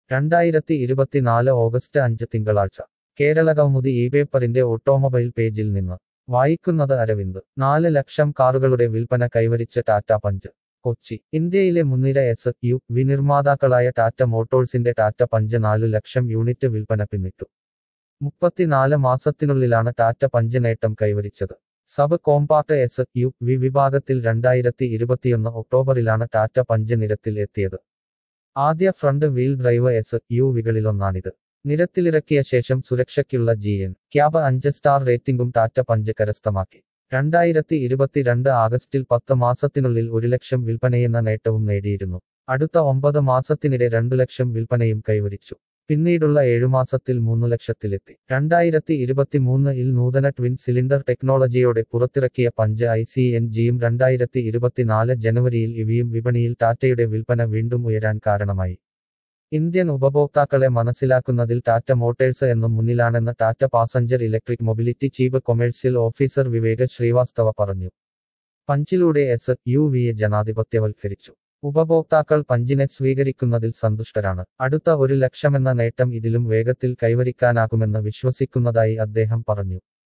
രണ്ടായിരത്തി ഇരുപത്തിനാല് ഓഗസ്റ്റ് അഞ്ച് തിങ്കളാഴ്ച കേരളകൗമുദി ഈ പേപ്പറിന്റെ ഓട്ടോമൊബൈൽ പേജിൽ നിന്ന് വായിക്കുന്നത് അരവിന്ദ് നാല് ലക്ഷം കാറുകളുടെ വിൽപ്പന കൈവരിച്ച ടാറ്റ പഞ്ച് കൊച്ചി ഇന്ത്യയിലെ മുൻനിര എസ് യു വി നിർമ്മാതാക്കളായ ടാറ്റ മോട്ടോഴ്സിന്റെ ടാറ്റ പഞ്ച് നാലു ലക്ഷം യൂണിറ്റ് വിൽപ്പന പിന്നിട്ടു മുപ്പത്തിനാല് മാസത്തിനുള്ളിലാണ് ടാറ്റ പഞ്ച് നേട്ടം കൈവരിച്ചത് sub compact S U V വിഭാഗത്തിൽ രണ്ടായിരത്തി ഇരുപത്തിയൊന്ന് ഒക്ടോബറിലാണ് ടാറ്റ പഞ്ച് നിരത്തിൽ എത്തിയത് ആദ്യ front wheel drive S U വികളിലൊന്നാണിത് നിരത്തിലിറക്കിയ ശേഷം സുരക്ഷയ്ക്കുള്ള ജി എൻ ക്യാബ് അഞ്ച് സ്റ്റാർ റേറ്റിംഗും ടാറ്റ പഞ്ച് കരസ്ഥമാക്കി രണ്ടായിരത്തി ഇരുപത്തിരണ്ട് ആഗസ്റ്റിൽ പത്ത് മാസത്തിനുള്ളിൽ ഒരു ലക്ഷം വിൽപ്പനയെന്ന നേട്ടവും നേടിയിരുന്നു അടുത്ത ഒമ്പത് മാസത്തിനിടെ രണ്ടു ലക്ഷം വിൽപ്പനയും കൈവരിച്ചു പിന്നീടുള്ള ഏഴുമാസത്തിൽ മൂന്നു ലക്ഷത്തിലെത്തി രണ്ടായിരത്തി ഇരുപത്തിമൂന്നിൽ നൂതന ട്വിൻ സിലിണ്ടർ ടെക്നോളജിയോടെ പുറത്തിറക്കിയ പഞ്ച് ഐ സി എൻ ജിയും രണ്ടായിരത്തി ഇരുപത്തിനാല് ജനുവരിയിൽ ഇവിയും വിപണിയിൽ ടാറ്റയുടെ വിൽപ്പന വീണ്ടും ഉയരാൻ കാരണമായി ഇന്ത്യൻ ഉപഭോക്താക്കളെ മനസ്സിലാക്കുന്നതിൽ ടാറ്റ മോട്ടേഴ്സ് എന്നും മുന്നിലാണെന്ന് Tata passenger electric mobility chief commercial officer Vivek Srivastava പറഞ്ഞു പഞ്ചിലൂടെ എസ് യു വിയെ ജനാധിപത്യവൽക്കരിച്ചു ഉപഭോക്താക്കൾ പഞ്ചിനെ സ്വീകരിക്കുന്നതിൽ സന്തുഷ്ടരാണ് അടുത്ത ഒരു ലക്ഷമെന്ന നേട്ടം ഇതിലും വേഗത്തിൽ കൈവരിക്കാനാകുമെന്ന് വിശ്വസിക്കുന്നതായി അദ്ദേഹം പറഞ്ഞു